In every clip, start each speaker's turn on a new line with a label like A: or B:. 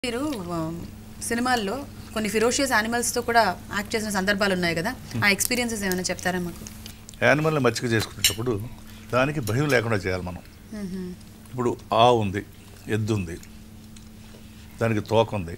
A: మీరు ఆ, సినిమాల్లో కొన్ని ఫిరోషియస్ యానిమల్స్తో కూడా యాక్ట్ చేసిన సందర్భాలు ఉన్నాయి కదా ఆ ఎక్స్పీరియన్సెస్ ఏమైనా చెప్తారా మాకు
B: యానిమల్ని మచ్చిక చేసుకునేటప్పుడు దానికి భయం లేకుండా చేయాలి మనం ఇప్పుడు ఆ ఉంది ఎద్దు ఉంది దానికి తోక ఉంది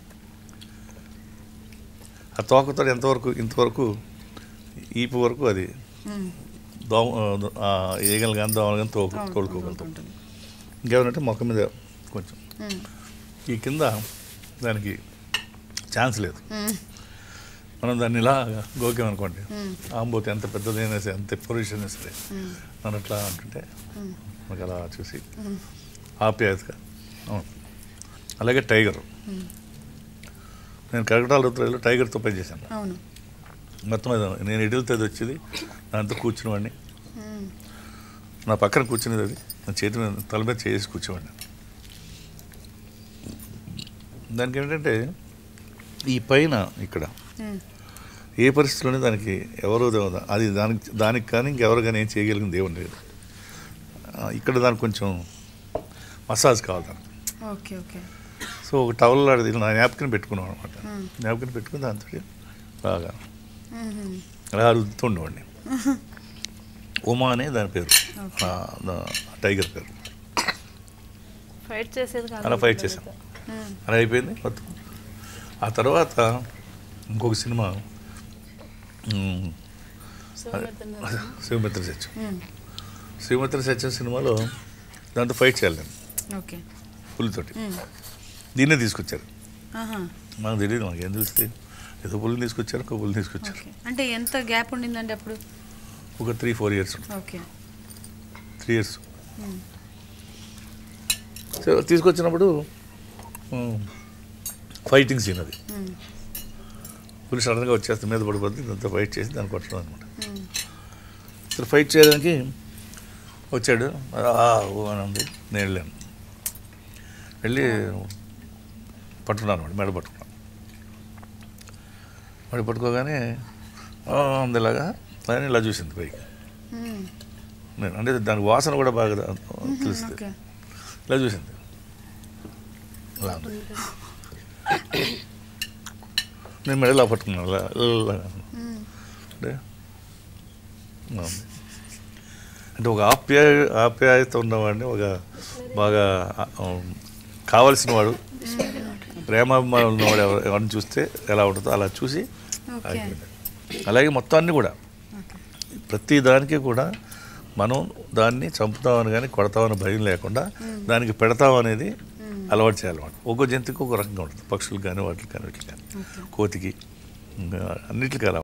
B: ఆ తోకతో ఎంతవరకు ఇంతవరకు ఈపు వరకు అది దోమ ఆ, ఈగలు కానీ దోమలు కానీ తోకు తోడుకోగలుగుతాం
A: ఉంటుంది.
B: ఇంకేమంటే మొక్క మీద కొంచెం
A: మ్మ్.
B: ఈ కింద దానికి ఛాన్స్ లేదు
A: మ్మ్.
B: మనం దాన్ని ఇలా గోకామనుకోండి ఆంబోతి ఎంత పెద్దదైనా సరే ఎంత పొల్యూషన్ అయినా సరే మనం అట్లా అంటుంటే మనకు అలా చూసి ఆప్యాయతగా అవును అలాగే టైగర్ నేను కరకటాల రుద్రలో టైగర్తో పనిచేశాను
A: అవును
B: మొత్తం అది నేను ఎడిల్తే అది వచ్చేది దాంతో కూర్చునేవాడిని
A: మ్మ్.
B: నా పక్కన కూర్చునేది అది నా చేతి మీద తల మీద చేసి కూర్చోవాడిని దానికి ఏంటంటే ఈ పైన ఇక్కడ
A: మ్మ్.
B: ఏ పరిస్థితిలోనే దానికి ఎవరో దేవ- అది దానికి దానికి కానీ ఇంకెవరు కానీ ఏం చేయగలిగిన దేవుని లేదు ఆ, ఇక్కడ దానికి కొంచెం మసాజ్ కావాలి దానికి
A: ఓకే ఓకే
B: సో ఒక టవల్ లాంటిది నా జ్ఞాపకం పెట్టుకున్నాం అనమాట
A: మ్మ్.
B: జ్ఞాపకం పెట్టుకుని దాంతో బాగా
A: మ్మ్.
B: అలా అరుగుతుండేవాడిని ఉమా అనే దాని పేరు
A: Okay.
B: ఆ, దా- టైగర్ పేరు
C: ఫైట్ చేసేది కాదు
B: అలా ఫైట్ చేశాం
A: మ్మ్.
B: అలా అయిపోయింది మొత్తం ఆ తర్వాత ఇంకొక సినిమా మ్, శివమిత్ర సత్యం
A: మ్మ్.
B: శివమిత్ర సత్యం సినిమాలో దాంతో ఫైట్ చేయాలి నేను
A: ఓకే
B: పులితోటి
A: మ్మ్.
B: దీన్నే తీసుకొచ్చారు
A: ఆహా.
B: మనకు తెలియదు మాకు ఏం తెలుస్తుంది ఏదో పులిని తీసుకొచ్చారు ఒక పులిని తీసుకొచ్చారు
A: ఓకే అంటే ఎంత గ్యాప్ ఉండిందండి అప్పుడు
B: ఒక three four years
A: okay
B: three years
A: hmm.
B: So తీసుకొచ్చినప్పుడు ఫైటింగ్ సీన్ అది
A: మ్మ్.
B: పులి సడన్గా వచ్చేస్తే మీద పడిపోతుంది దాంతో ఫైట్ చేసి దాన్ని కొట్టడం అనమాట
A: మ్మ్.
B: అసలు ఫైట్ చేయడానికి వచ్చాడు ఆ ఊ అని ఉంది నేను వెళ్ళాను వెళ్ళి పట్టుకున్నాను అనమాట మెడ పట్టుకున్నాను మెడ పట్టుకోగానే "ఆ" ఉంది ఇలాగా అని ఇలా చూసింది పైకి
A: మ్మ్.
B: నేను అంటే దానికి వాసన కూడా బాగా తెలుస్తుంది
A: ఓకే
B: ఇలా చూసింది ఇలా ఉంది నేను మెడ ఇలా పట్టుకున్నాను ఇలా ఇలా
A: మ్మ్.
B: అంటే ఇలా ఉంది. అంటే ఒక ఆప్యాయ ఆప్యాయత ఉన్నవాడిని ఒక బాగా ఆ, కావలసిన వాడు ప్రేమాభిమానం ఉన్నవాడు ఎవరు ఎవరిని చూస్తే ఎలా ఉంటుందో అలా చూసి
A: ఓకే
B: ఆగిపోయింది అలాగే మొత్తం అన్నీ కూడా
A: ఓకే
B: ప్రతి దానికి కూడా మనం దాన్ని చంపుతామని కానీ కొడతామని భయం లేకుండా దానికి పెడతామనేది అలవాటు చేయాలన్నమాట ఒక్కో జంతువుకి ఒక రకంగా ఉంటుంది పక్షులకు కానీ వాటికి కానీ వీటికి కానీ
A: ఓకే
B: కోతికి ఇంకా అన్నిటికీ అలా